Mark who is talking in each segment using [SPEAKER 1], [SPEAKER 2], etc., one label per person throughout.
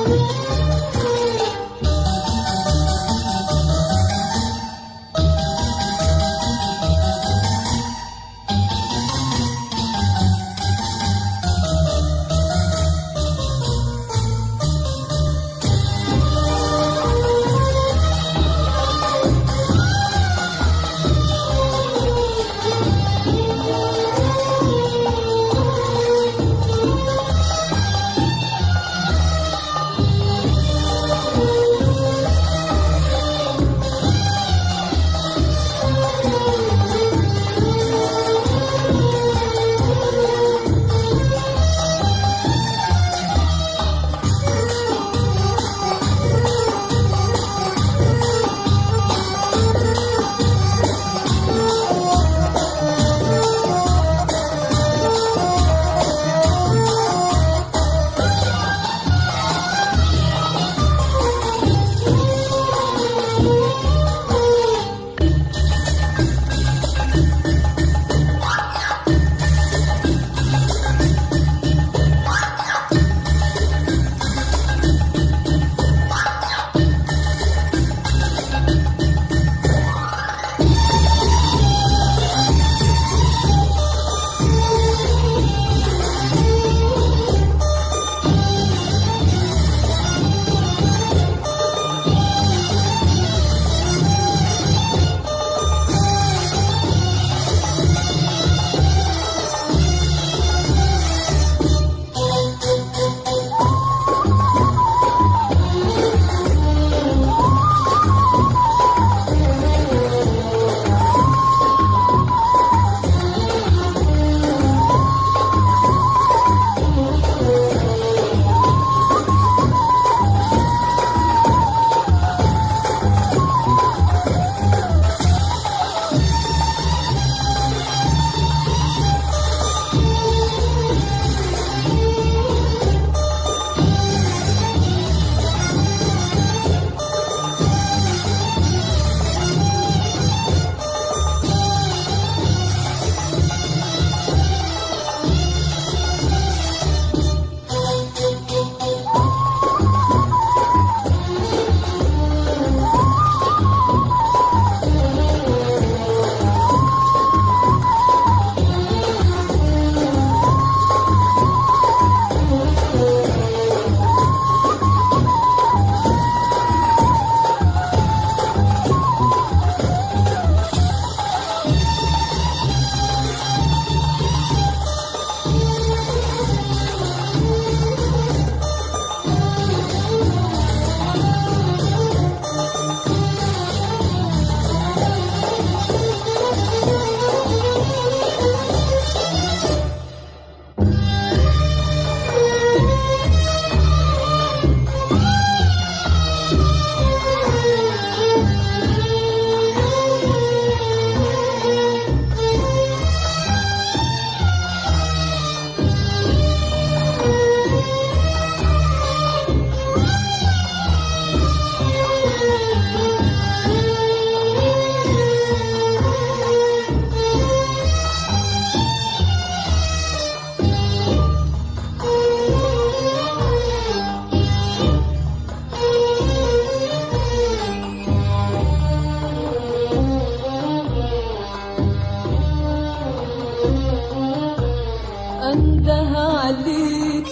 [SPEAKER 1] عليك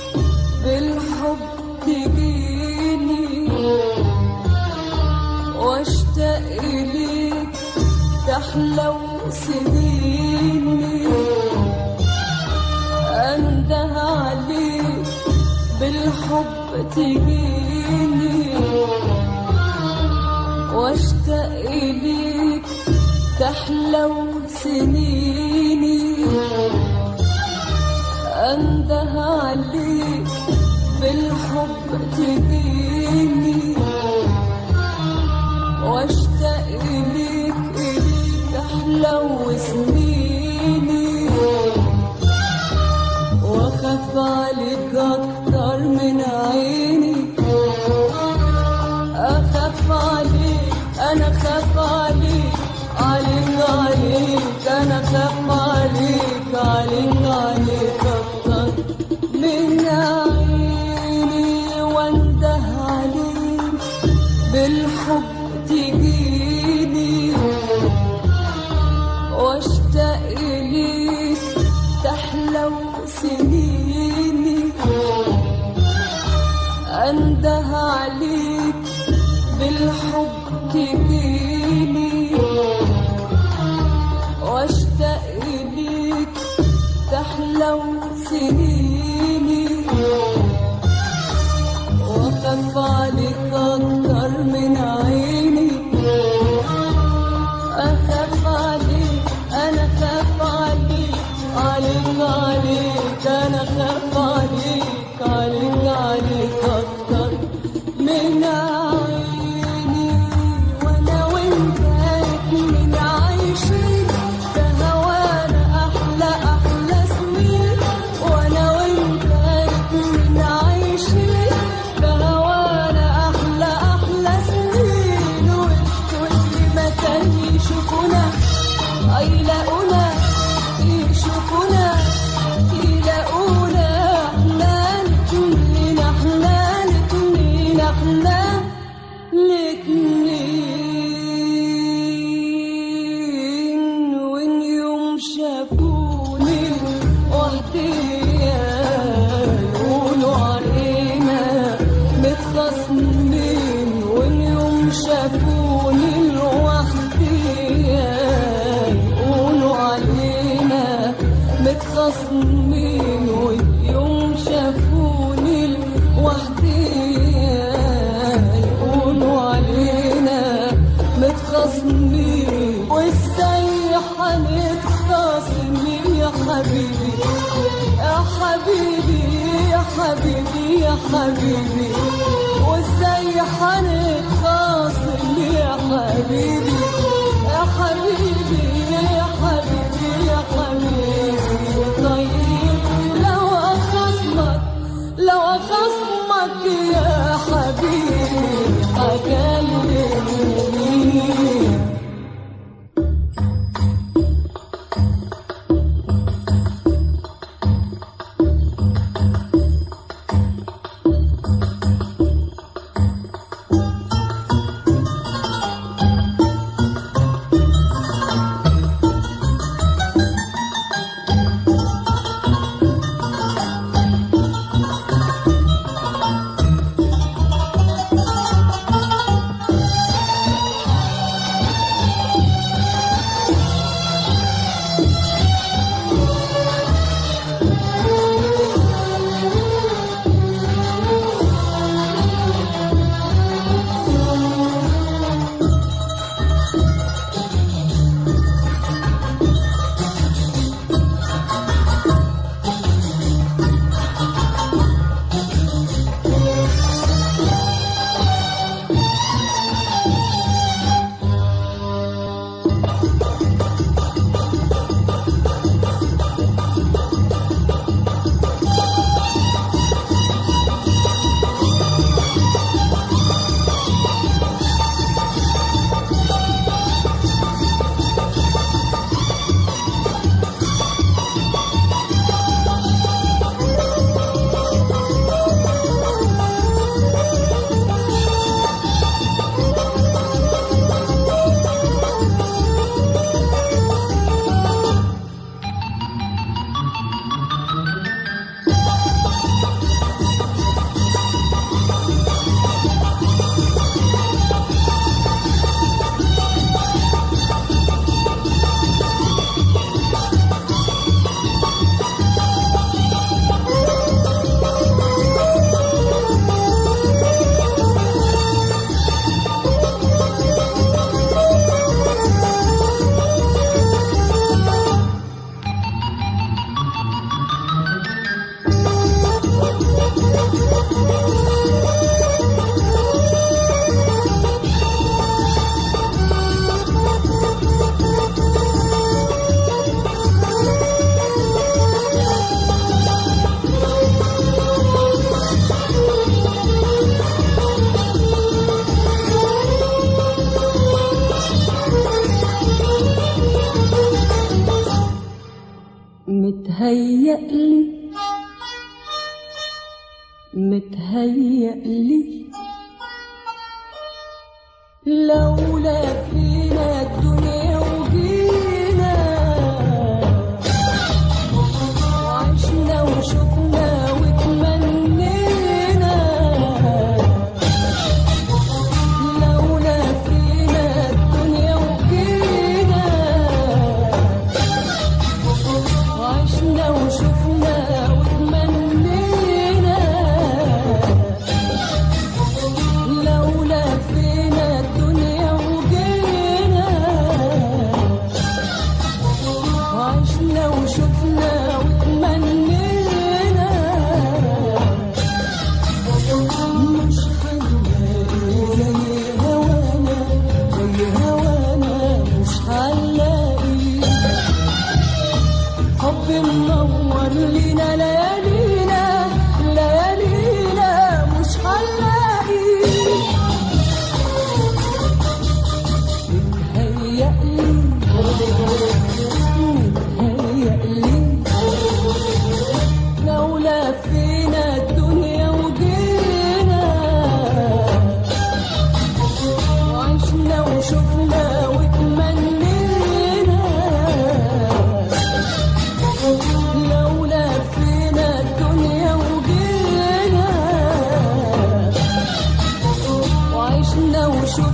[SPEAKER 1] بالحب تجيني واشتاق إليك تحلو سنيني أنده عليك بالحب تجيني واشتاق إليك تحلو سنيني أنده عليك بالحب تجيني واشتاق إليك إليك تحلو سنيني واخاف عليك أكتر من عيني أخاف عليك أنا خاف عليك عليك عليك أنا خاف عليك عليك عليك أكتر من عيني وانده انده عليك بالحب تجيني واشتاق اليك تحلو سنيني واخاف عليك اكتر من عيني اخاف عليك انا خاف عليك عليك عليك انا خاف عليك عليك عليك اكتر من عيني وانا وانت اتنين عايشين ده هوانا احلى احلى سنين وانا وانت اتنين عايشين ده هوانا احلى احلى سنين وكل مكان يشوفونا يلاقونا يشوفونا يلاقونا احنا الاتنين احنا الاتنين احنا الاتنين وان يوم شافوني وحدي يقولوا علينا متخاصمين وان يوم شافوني لوحدي يقولوا علينا متخاصمين ويوم شافوني لوحدي يقولوا علينا متخاصمين وازاي هنتخاصم يا حبيبي يا حبيبي يا حبيبي يا حبيبي وازاي هنتخاصم يا حبيبي يا حبيبي يا حبيبي يا حبيبي طيب لو اخصمك لو اخصمك يا حبيبي هكلمني متهيألي متهيألي لولا فينا الدنيا وجينا وعشنا وشفنا وتمنينا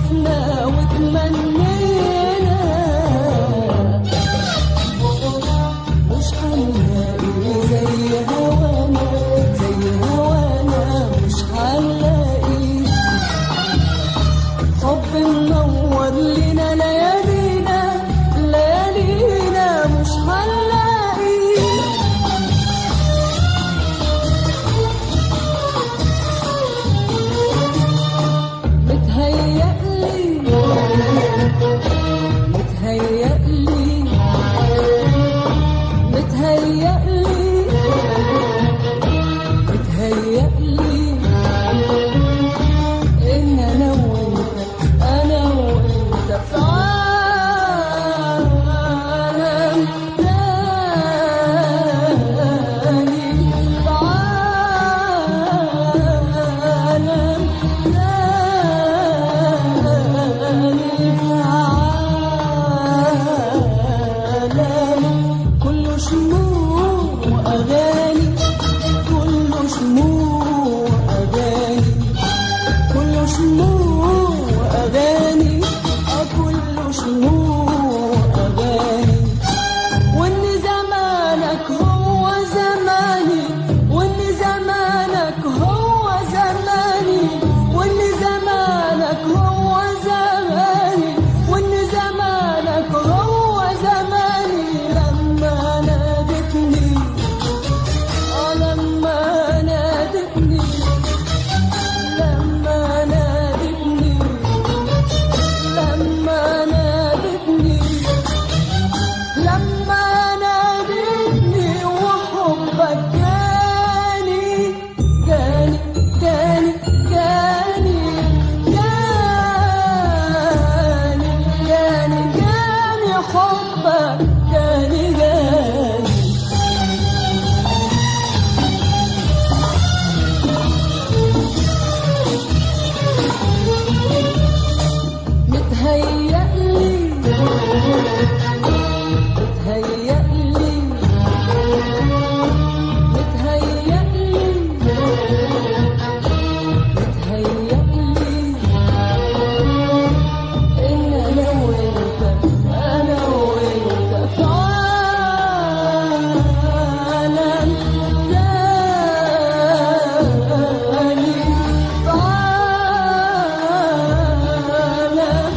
[SPEAKER 1] شفنا وتمنينا مش هنلاقي زي هوانا زي هوانا مش هنلاقي حب منور لنا ليالينا ليالينا مش هنلاقي متهيألي متهيألي متهيألي متهيألي إن أنا وأنت أنا وأنت في عالم تاني في عالم تاني في عالم كله شموع وأغاني كله شموع وأغاني كله شموع وأغاني آه كله شموع وأغاني وإن زمانك هو زماني وإن زمانك هو زماني وإن زمانك هو زماني وإن زمانك هو زماني لما نادتني آه لما نادتني لما نادتني لما نادتني لما نادتني وحبك جاني جاني جاني جاني جاني جاني جاني حبك جاني جاني متهيألي متهيألي متهيألي متهيألي إن أنا وأنت أنا وأنت في عالم تاني في عالم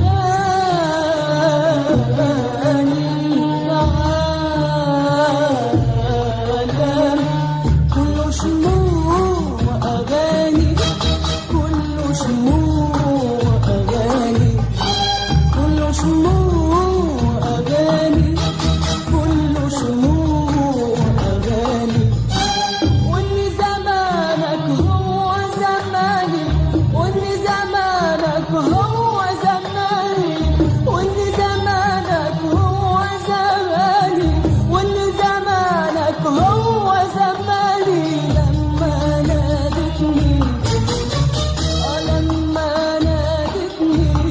[SPEAKER 1] عالم كله شموع وأغاني كله شموع وأغاني كله شموع وأغاني كله شموع وأغاني وإن زمانك هو زماني وإن زمانك هو زماني وإن زمانك هو زماني وإن زمانك هو زماني لما نادتني آه لما نادتني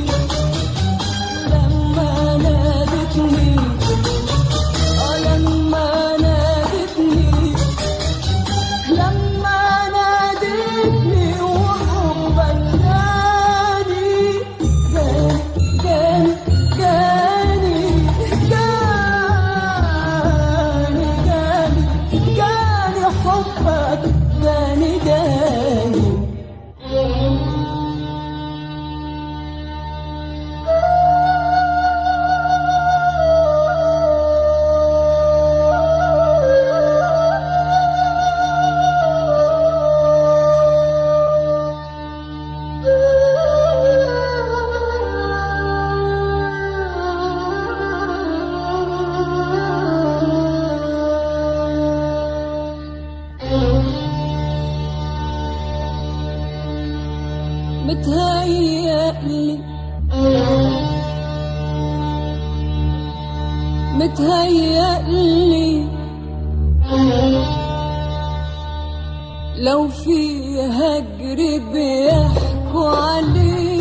[SPEAKER 1] لما نادتني آه لما نادتني لما نادتني وحبك جاني جاني جاني جاني جاني جاني حبك جاني جاني متهيألي متهيألي لو في هجر بيحكوا عليه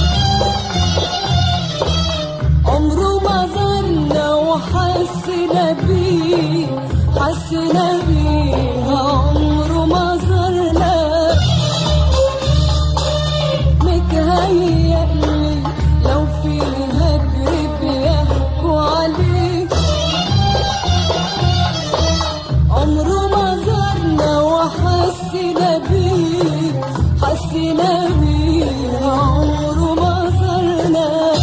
[SPEAKER 1] عمره ما ظلنا وحسنا بيه حسنا بيه عمره ما ظلنا متهيألي حسينا بيه عمره ما صرنا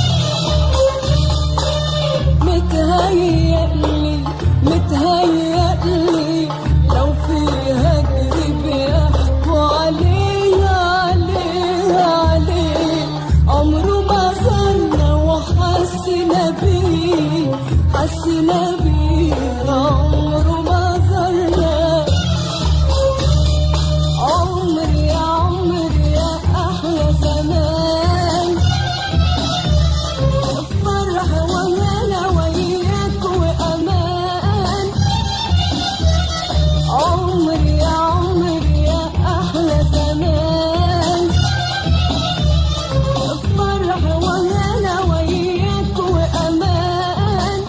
[SPEAKER 1] متهيألي متهيألي لو في هجر بيحكوا عليه عليه عليه عمره ما صرنا وحسنا بيه حسنا بيه عمره ما صرنا عمري يا عمري يا أحلى زمان فرح وانا وياك وامان عمري يا عمري يا احلى زمان فرح وانا وياك وامان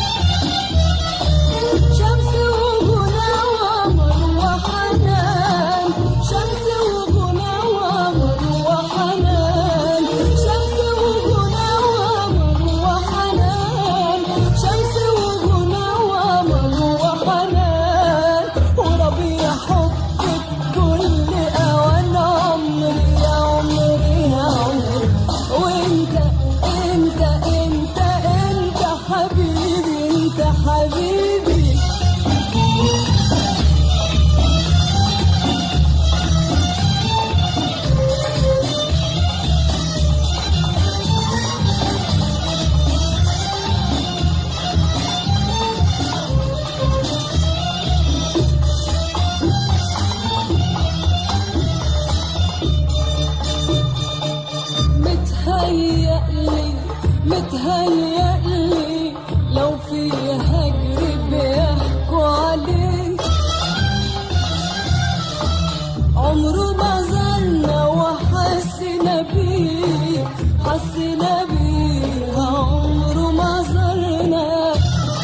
[SPEAKER 1] شمس وغنى وقمر وحنان شمس وغنى وقمر وحنان شمس وغنى وقمر وحنان شمس وغنى وقمر وحنان وربيع حبك كل اوان عمري يا عمري يا عمري وانت انت انت انت حبيبي انت حبيبي متهيألي متهيألي لو في هجر بيحكوا عليه عمره ما زرنا وحسنا بيه حسنا بيه عمره ما زرنا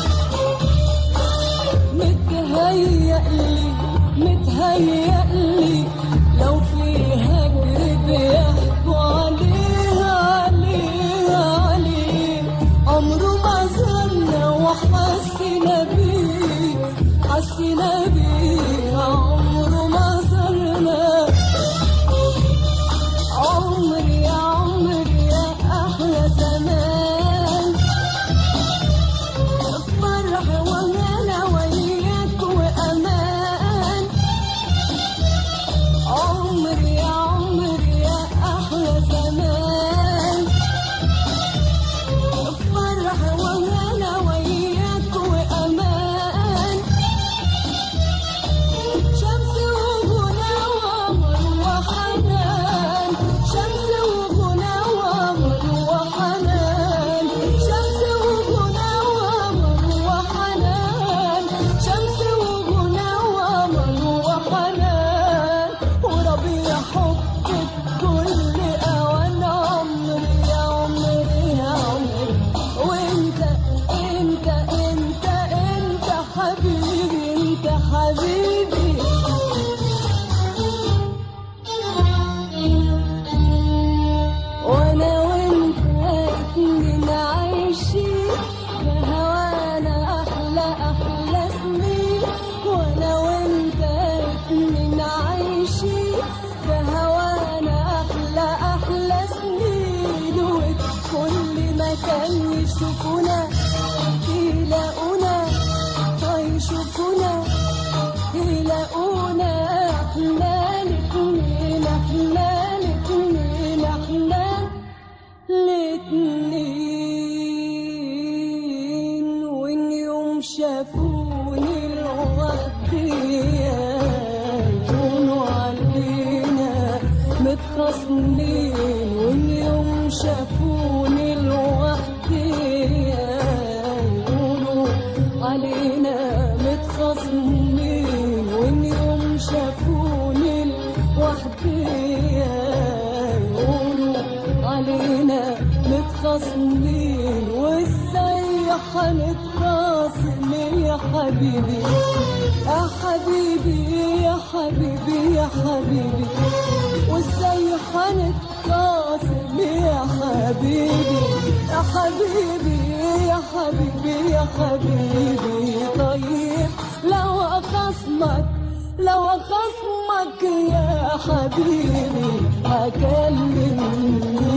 [SPEAKER 1] متهيألي متهيألي لو في هجر بيحكوا عليه عليه عليه عمره ما زرنا وحسنا بيه حسنا بيه عمره ما زرنا عمري يا عمري يا أحلى زمان فرح وانا وياك وامان عمري يا عمري يا احلى زمان فرح وانا وياك وامان شمس وغنى وقمر وحنان شمس وغنى وقمر وحنان شمس وغنى وقمر وحنان شمس وغنى وقمر وحنان وربيع حبك كل اوان عمري يا عمري يا عمري وانت انت انت انت حبيبي انت حبيبي وانا وانت اتنين عايشين بهوانا احلى احلى سنين وانا وانت اتنين عايشين بهوانا احلى احلى سنين وكل مكان يشوفونا يلاقونا يشوفونا يلاقونا احنا الاتنين احنا الاتنين احنا الاتنين وان يوم شافوني لوحدي يقولوا علينا متخاصمين وان يوم شافوني لوحدي يقولوا علينا متخاصمين وان يوم شافوني لوحدي يقولوا علينا متخاصمين وازاي هنتخاصم يا حبيبي يا حبيبي يا حبيبي يا حبيبي وازاي هنتخاصم يا حبيبي يا حبيبي يا حبيبي يا حبيبي طيب لو اخصمك لو خصمك يا حبيبي هكلمني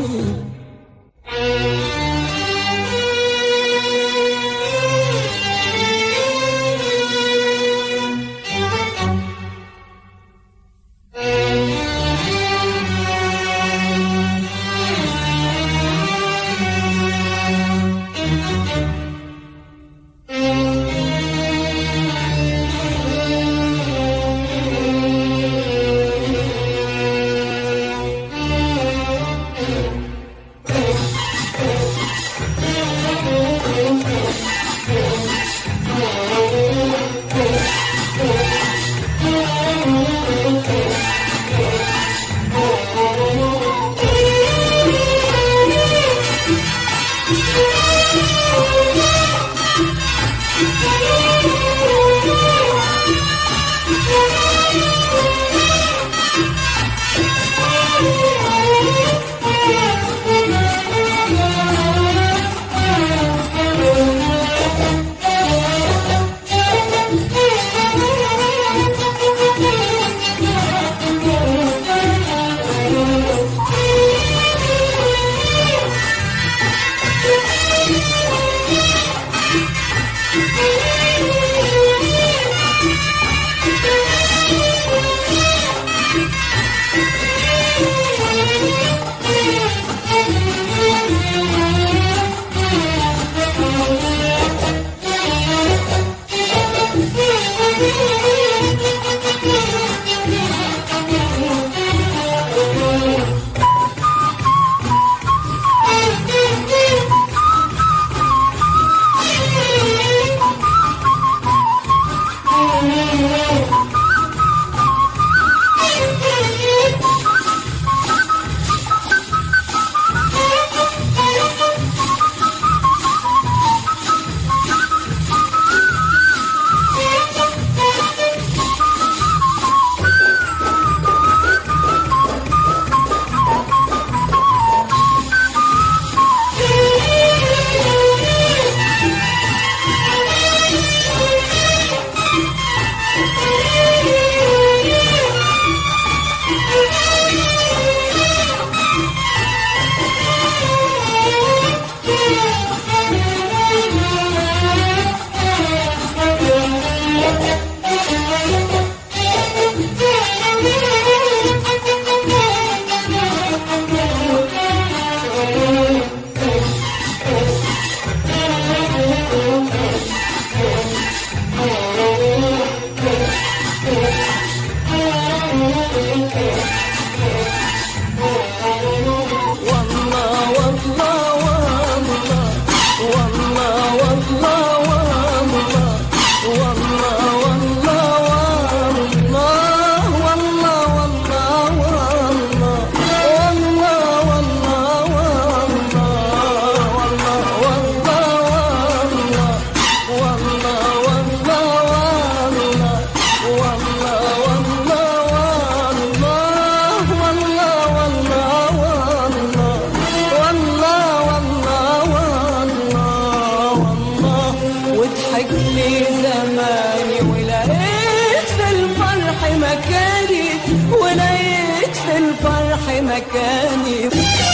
[SPEAKER 2] مكاني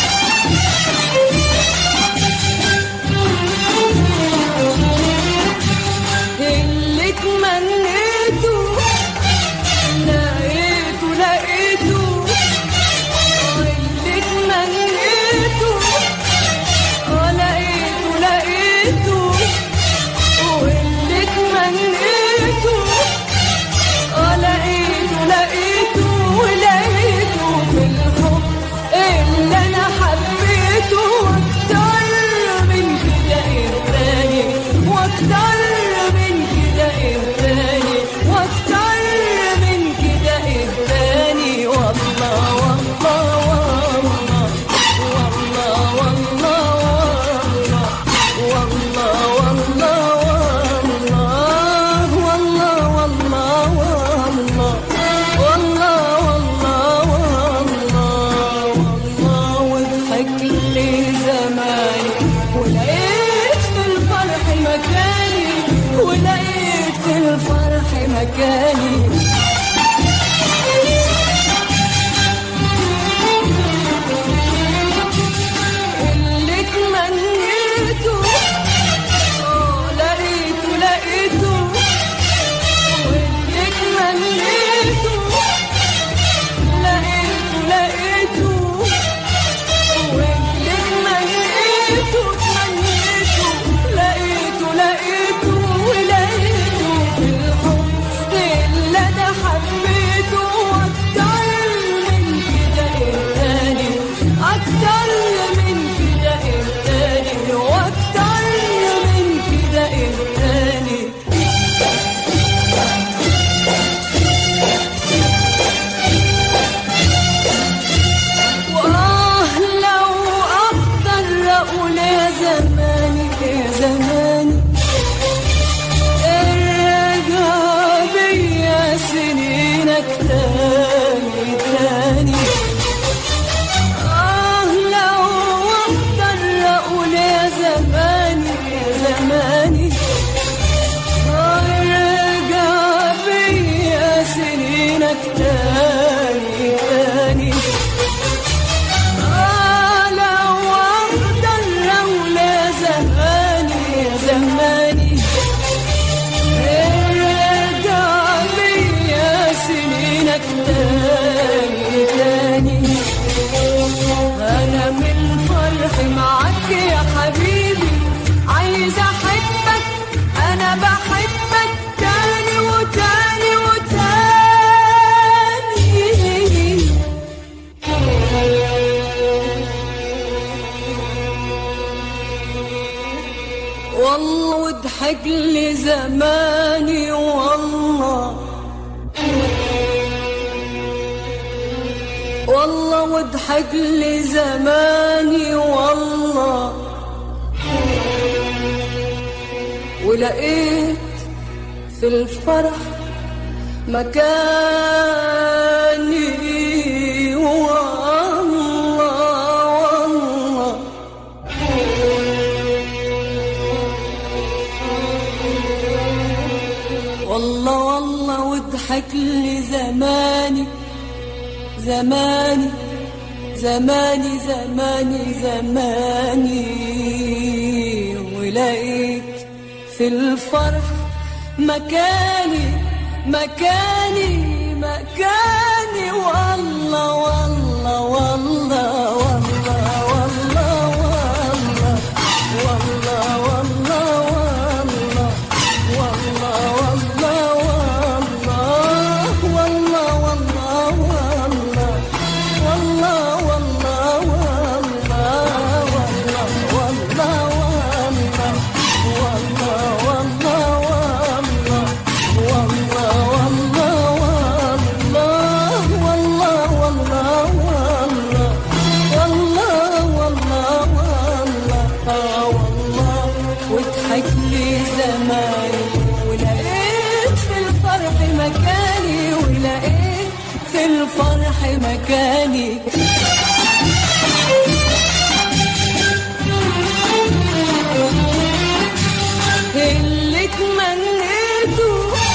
[SPEAKER 2] اللي تمنيته لقيته لقيته اللي تمنيته اه لقيته لقيته واللي تمنيته اه لقيته لقيته ولقيته في الحب اللي انا حبيته والله وضحك لي زماني والله والله وضحك لي زماني والله ولقيت في الفرح مكاني والله والله والله والله وضحك لي زماني زماني زماني زماني زماني ولقيت في الفرح مكاني مكاني مكاني والله والله والله والله والله والله والله والله والله والله والله والله والله والله والله والله وضحك لي زماني ولقيت في الفرح مكاني ولقيت في الفرح مكاني اللي تمنيته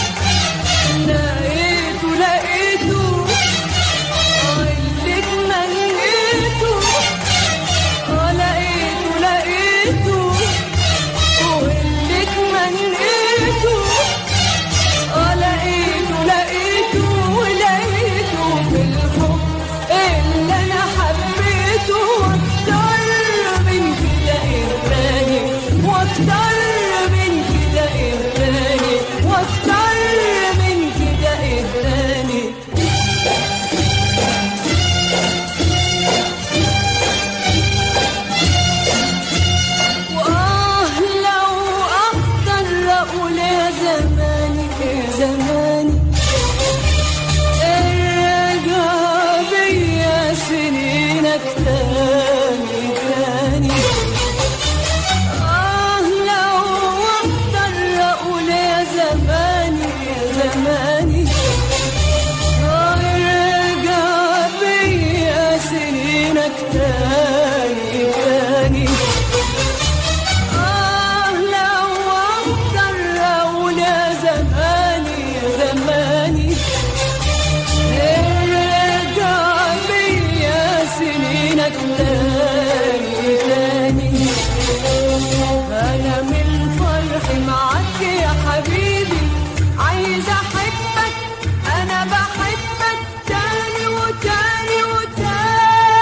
[SPEAKER 2] لقيته لقيته اللي تمنيته اه لقيته لقيته واللي تمنيته اه لقيته لقيته ولقيته في الحب اللي انا حبيته واكتر من كده ايه تاني واكتر من كده ايه تاني واكتر من كده ايه تاني وآه لو أقدر أقول يا زماني يا زماني ارجع بيا سنينك تاني تاني آه لو أقدر أقول يا زماني يا زماني ارجع بيا سنينك تاني تاني آه لو أقدر أقول يا زماني يا زماني ارجع بيا سنينك تاني تاني أنا من فرحي معاك يا حبيبي عايزة أحبك أنا بحبك تاني وتاني وتاني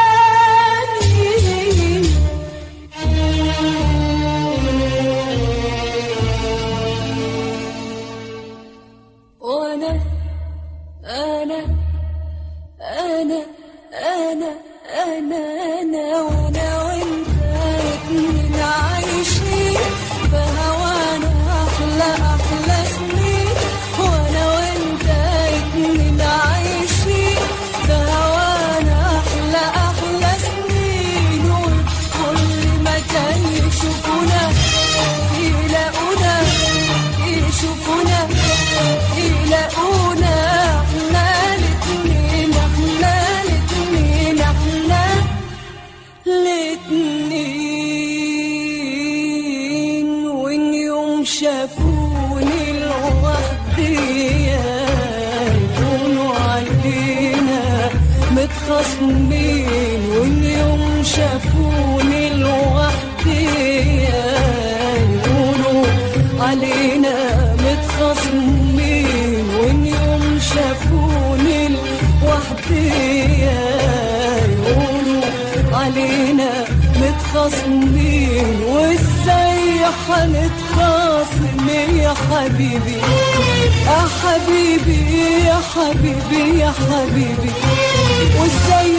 [SPEAKER 2] وانا انا انا انا انا انا وانا وانت اتنين عايشين فهوانا احلى احلى سنين وانا وانت اتنين عايشين فهوانا احلى احلى سنين وكل مكان يشوفونا يلاقونا يشوفونا يلاقونا احنا الاتنين احنا الاتنين احنا الاتنين وان يوم شافوني لوحدي يكونوا علينا متخاصمين وان يوم شافوني لوحدي يقولوا علينا متخاصمين وان يوم شافوني لوحدي يقولوا علينا متخاصمين وازاي هنتخاصم يا حبيبي يا حبيبي يا حبيبي يا حبيبي وازاي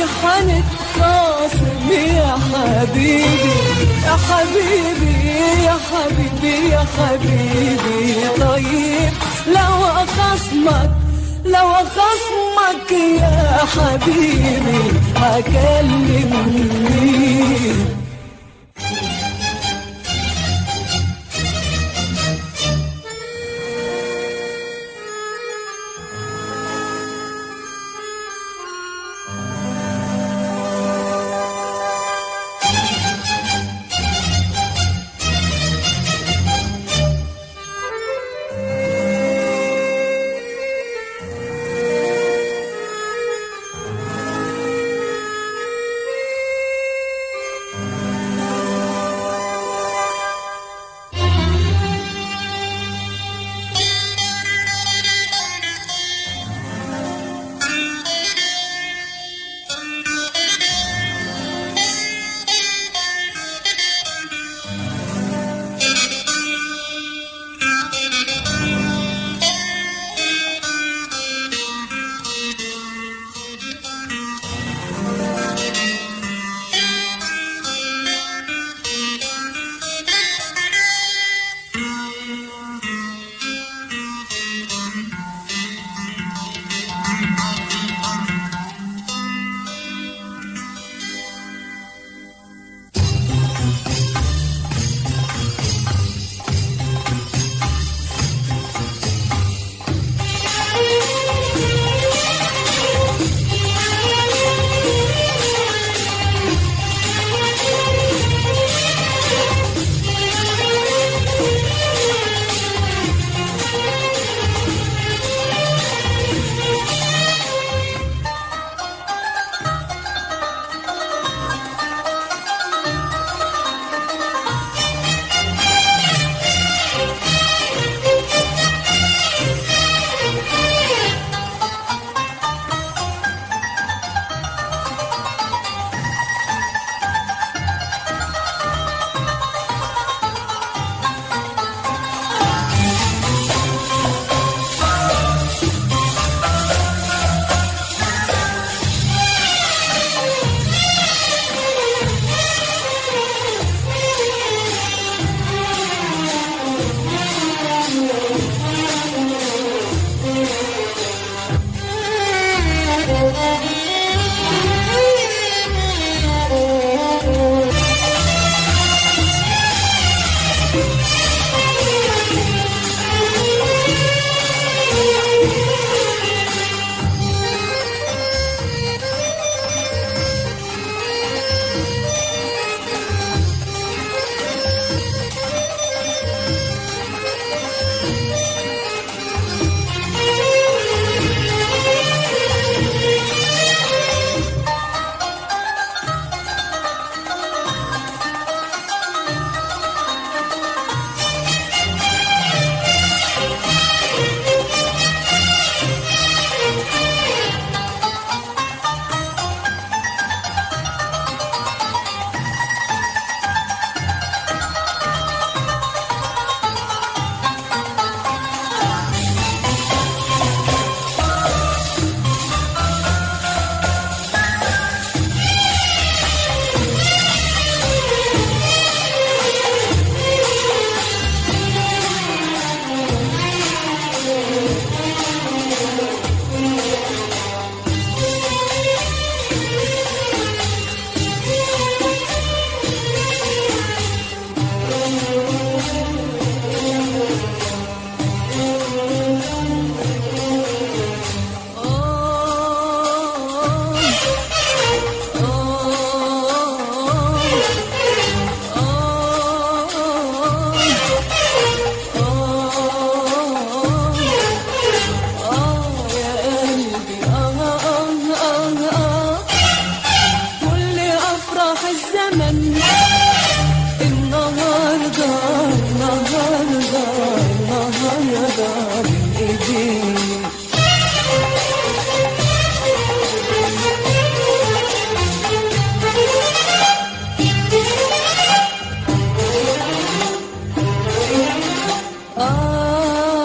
[SPEAKER 2] هنتخاصم يا حبيبي يا حبيبي يا حبيبي يا حبيبي طيب لو اخصمك لو اخصمك يا حبيبي هكلم مين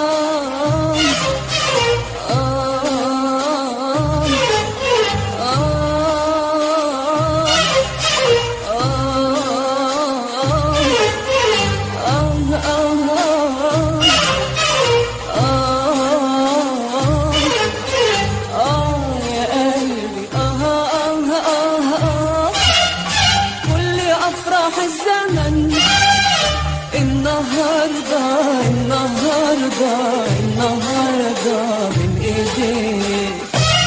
[SPEAKER 2] آه النهاردة النهاردة من ايديك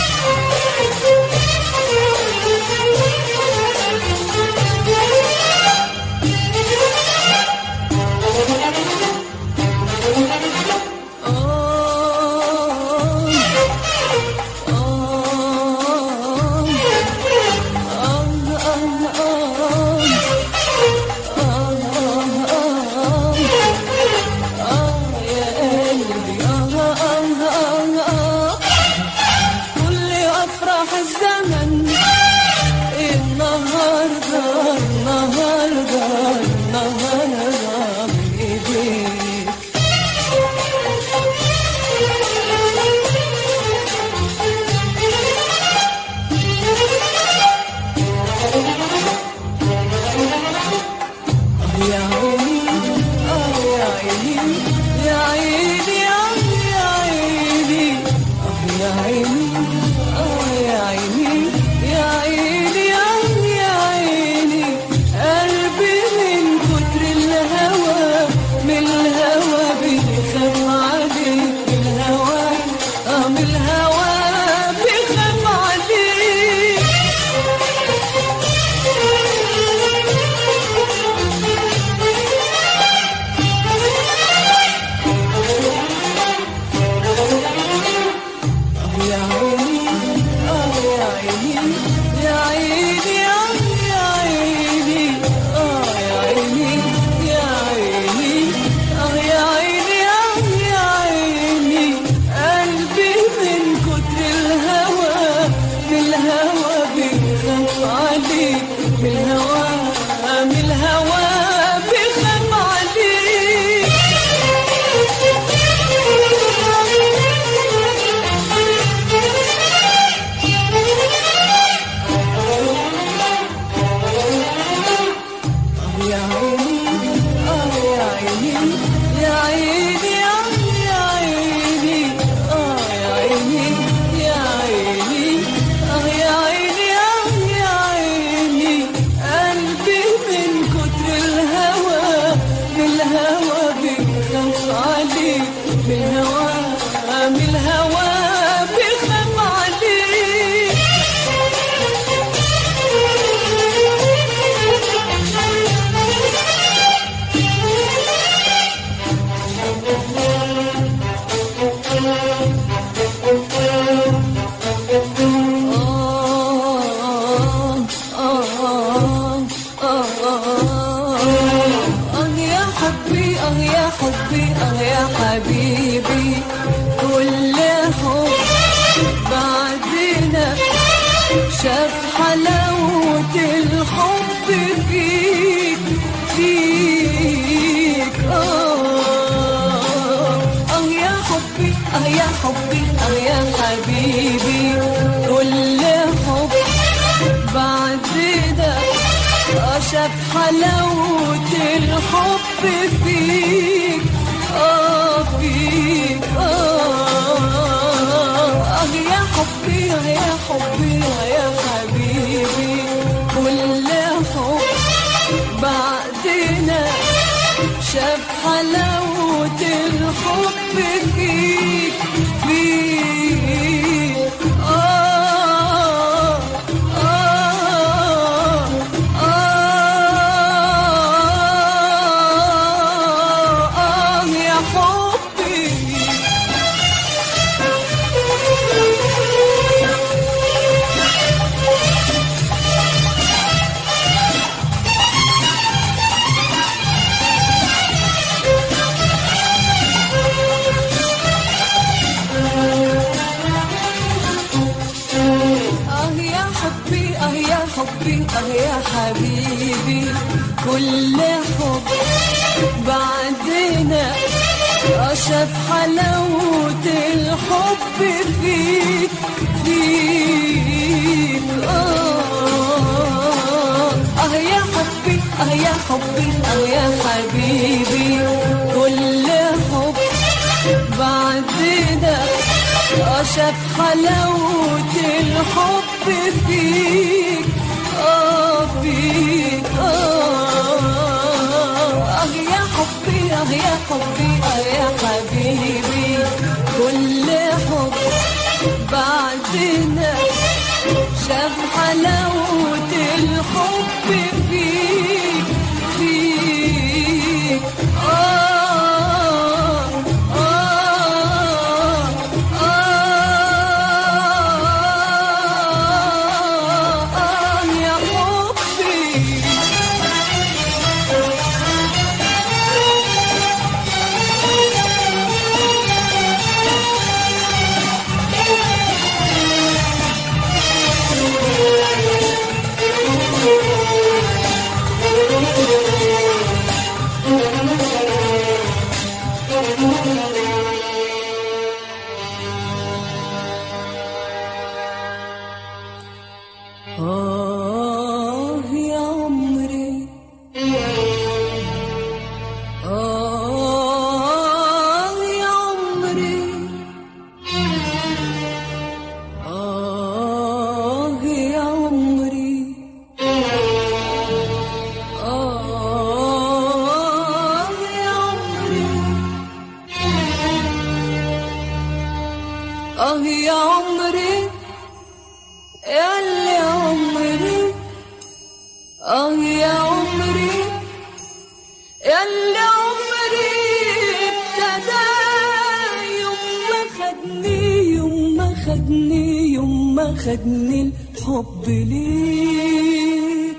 [SPEAKER 2] كل أفراح الزمن النهاردة النهاردة النهاردة من إيديك يا عيني آه يا عيني يا عيني آه يا عيني آه يا عيني آه يا عيني يا عيني آه يا عيني قلبي من كتر الهوى من الهوى بيخاف عليك من الهوى آه من الهوى بيخاف عليك يا عيني آه يا عيني يا عيني آه يا عيني آه يا عيني يا عيني آه يا عيني آه يا عيني قلبي من كتر الهوى من الهوى بيخاف عليك من الهوى من الهوى بيخاف عليك يا عيني آه يا عيني يا عيني آه يا عيني آه يا عيني يا عيني آه يا عيني آه يا عيني قلبي من كتر الهوى من الهوى بيخاف عليك من الهوى من الهوى بيخاف عليك آه يا حبي آه يا حبي آه يا حبيبي كل حب بعدنا شاف حلاوة الحب فيك فيك آه آه يا حبي آه يا حبي آه يا حبيبي كل حب بعدنا شاف حلاوة الحب فيك اه فيك اه اه يا حبي اه يا حبي اه يا حبيبي كل حب بعدنا شاف حلاوة الحب فيك فيك آه آه آه آه يا حبي آه يا حبي آه يا حبي آه يا حبيبي كل حب بعدنا شاف حلاوة الحب فيك فيك آه آه يا حبي آه يا حبي آه يا حبيبي كل حب بعدنا شاف حلاوة الحب فيك اه فيك اه اه يا حبي اه يا حبي اه اه يا عمري ياللي عمري ابتدى يوم ما خدني يوم ما خدني يوم ما خدني الحب ليك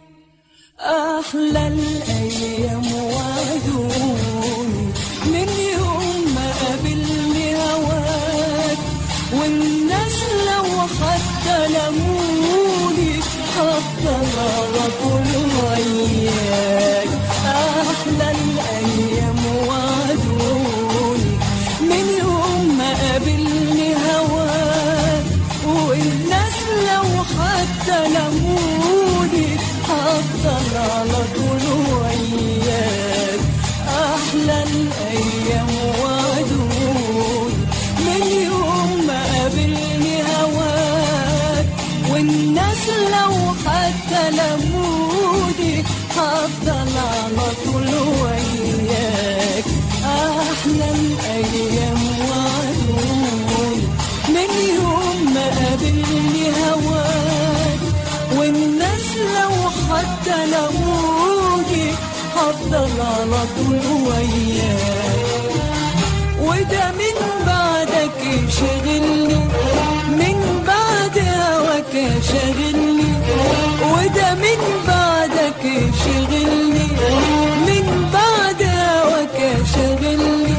[SPEAKER 2] أحلى الأيام وعدوني من يوم ما قابلني هواك والناس لو حتى لموني هفضل على طول وياك أحلى الأيام وعدوني من يوم ما قابلني هواك والناس لو حتى لموني هفضل على طول وياك أحلى الأيام وعدوني من يوم ما قابلني هواك والناس لو حتى لموني هفضل على طول وياك أحلى الأيام وعدوني من يوم ما قابلني هواك والناس لو حتى لموني هفضل على طول وياك وده من بعدك شغلني من بعد هواك شغلني وده من بعدك شغلني من بعد هواك شغلني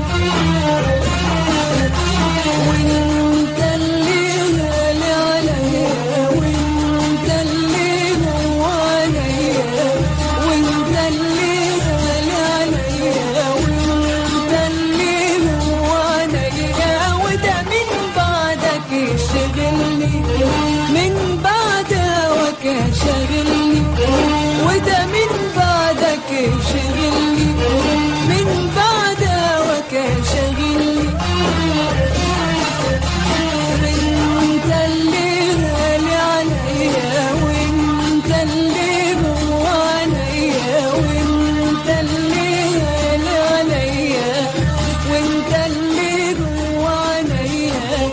[SPEAKER 2] وانت اللي غالي عليا وانت اللي هو عليا وانت اللي غالي عليا وانت اللي هو عليا وده من بعدك شغلني من بعد هواك شغلني وده من بعدك شغلني من بعد هواك شغلني انت اللي غالي عليا وانت اللي هو عليا وانت اللي غالي عليا وانت اللي هو عليا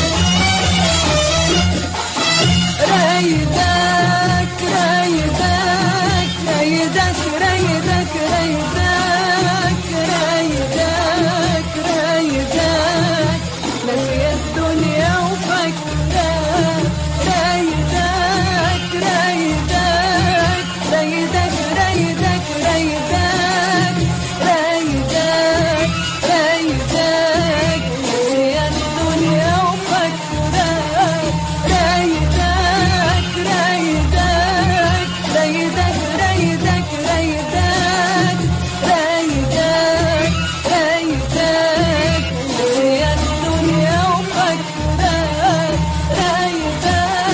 [SPEAKER 2] رايدك رايدك رايدك رايدك رايدك رايدك رايدك ناسية الدنيا وفاكرة رايدك رايدك رايدك رايدك رايدك رايدك رايدك ناسية الدنيا وفاكرة رايدك رايدك رايدك رايدك رايدك رايدك رايدك ناسية الدنيا وفاكرة رايدك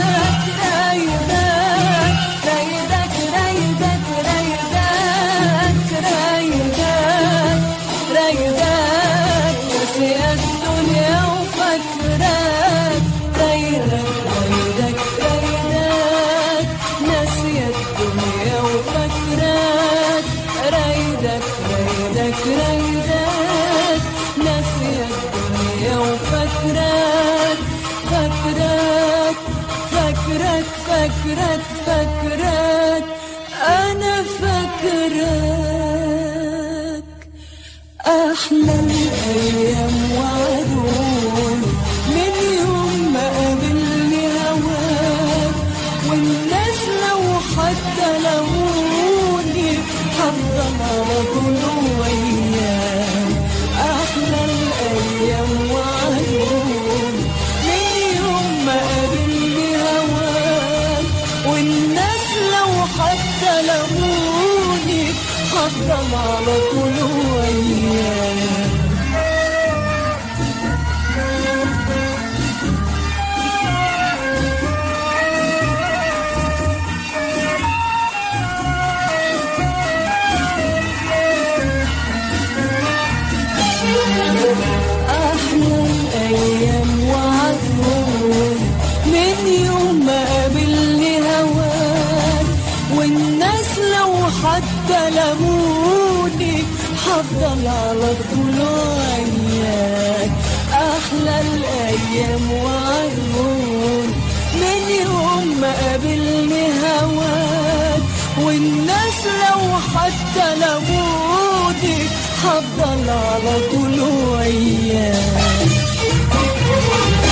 [SPEAKER 2] رايدك رايدك رايدك رايدك رايدك ناسية الدنيا وفاكراك رايدك رايدك رايدك ناسية الدنيا وفاكراك رايدك رايدك رايدك ناسية الدنيا وفاكراك فاكراك فاكراك فاكراك فاكراك أنا فاكراك أحلى الأيام وعدوني من يوم ما قابلني هواك والناس لو حتى لموني هفضل على طول وياك أحلى الأيام وعدوني من يوم ما قابلني هواك والناس لو حتى لموني هفضل على طول وياك أحلى الأيام وعدون من يوم ما قابلني هواك والناس لو حتى لموني هفضل على طول وياك أحلى الأيام وعدون من يوم ما قابلني هواك والناس لو حتى لموني هفضل على طول وياك